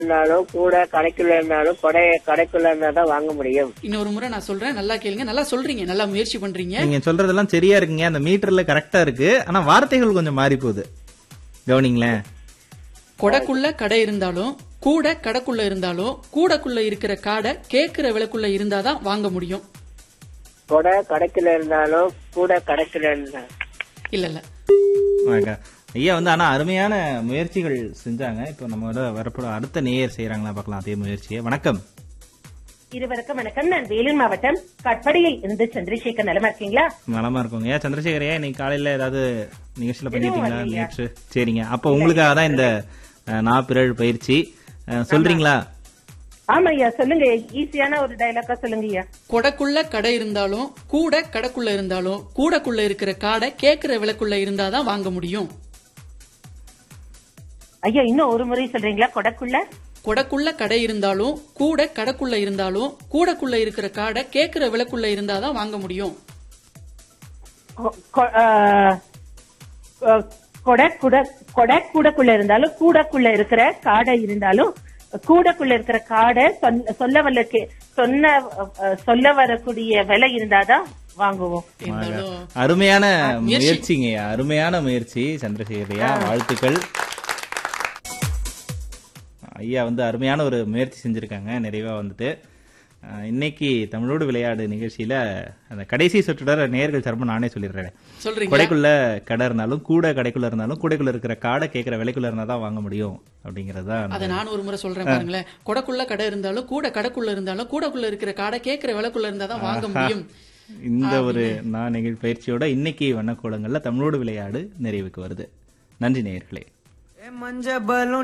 இருந்தாலும் கூட கடைக்குள்ள இருந்தாலும் கொடை கடைக்குள்ள இருந்தா தான் வாங்க முடியும் இன்னொரு முறை நான் சொல்றேன் நல்லா கேளுங்க நல்லா சொல்றீங்க நல்லா முயற்சி பண்றீங்க நீங்க சொல்றதெல்லாம் சரியா இருக்குங்க அந்த மீட்டர்ல கரெக்டா இருக்கு ஆனா வார்த்தைகள் கொஞ்சம் மாறி போகுது கவனிங்களேன் கொடைக்குள்ள கடை இருந்தாலும் கூட கடைக்குள்ள இருந்தாலும் கூடக்குள்ள இருக்கிற காடை கேக்குற விலைக்குள்ள இருந்தாதான் வாங்க முடியும் கொடை கடைக்குள்ள இருந்தாலும் கூட கடைக்குள்ள இருந்தா இல்ல இல்ல வாங்க. ஐயா வந்து ஆனா அருமையான முயற்சிகள் செஞ்சாங்க இப்போ நம்ம வரப்போற அடுத்த நேயர் செய்யறாங்களா பார்க்கலாம் அதே முயற்சியை வணக்கம் இருவருக்கும் வணக்கம் நான் வேலூர் மாவட்டம் கட்படியில் இருந்து சந்திரசேகர் நலமா இருக்கீங்களா நலமா இருக்கோங்க ஏன் சந்திரசேகர் ஏன் இன்னைக்கு காலையில ஏதாவது நிகழ்ச்சியில பண்ணிட்டீங்களா நேற்று சரிங்க அப்போ உங்களுக்காக தான் இந்த அஹ், நாப்பிரழ் பயிற்சி அஹ், சொல்றீங்களா ஆமா ஐயா சொல்லுங்க ஈஸியான ஒரு டைலாக்கா சொல்லுங்க ஐயா கொடைக்குள்ள கடை இருந்தாலும் கூட கடைக்குள்ள இருந்தாலும் கூடக்குள்ள இருக்கிற காடை கேக்குற விலைக்குள்ள இருந்தாதான் வாங்க முடியும் ஐயா இன்னும் ஒரு முறை சொல்றீங்களா கொடைக்குள்ள கொடைக்குள்ள கடை இருந்தாலும் கூட கடைக்குள்ள இருந்தாலும் கூடக்குள்ள இருக்கிற காடை கேக்குற விலைக்குள்ள இருந்தாதான் வாங்க முடியும் கொ- கொ- ஆ, கொ- கொடை குட கொடை கூடக்குள்ள இருந்தாலும் கூடக்குள்ள இருக்கிற காடை இருந்தாலும் கூடக்குள்ள இருக்கிற காடை சொன்ன- சொல்ல வல்ல கே- சொன்ன அ, சொல்ல வரக்கூடிய விலை இருந்தாதான் வாங்குவோம் இருந்தாலும் அருமையான முயற்சி. முயற்சிங்க அருமையான முயற்சி சந்திரசேகரையா வாழ்த்துக்கள் ஐயா வந்து அருமையான ஒரு முயற்சி செஞ்சிருக்காங்க நிறைவா வந்துட்டு அஹ், இன்னைக்கு தமிழோடு விளையாடு நிகழ்ச்சியில அந்த கடைசி சொற்றொடர் நேர்கள் சார்பா நானே சொல்லிடுறேன் சொல்றீங்க கொடைக்குள்ள கடை இருந்தாலும் கூட கடைக்குள்ள இருந்தாலும் கூடைக்குள்ள இருக்கிற காடை கேட்கிற விலைக்குள்ள இருந்தா தான் வாங்க முடியும் அப்படிங்கறது தான் அத நான் ஒரு முறை சொல்றேன் பாருங்களேன் கொடைக்குள்ள கடை இருந்தாலும் கூட கடைக்குள்ள இருந்தாலும் கூடக்குள்ள இருக்கிற காடை கேக்குற விலைக்குள்ள இருந்தாதான் வாங்க முடியும் இந்த ஒரு நான் நிகழ் பயிற்சியோட இன்னைக்கு வண்ணக்கோலங்கள்ல தமிழோடு விளையாடு நிறைவுக்கு வருது நன்றி நேயர்களே மஞ்ச பலூன்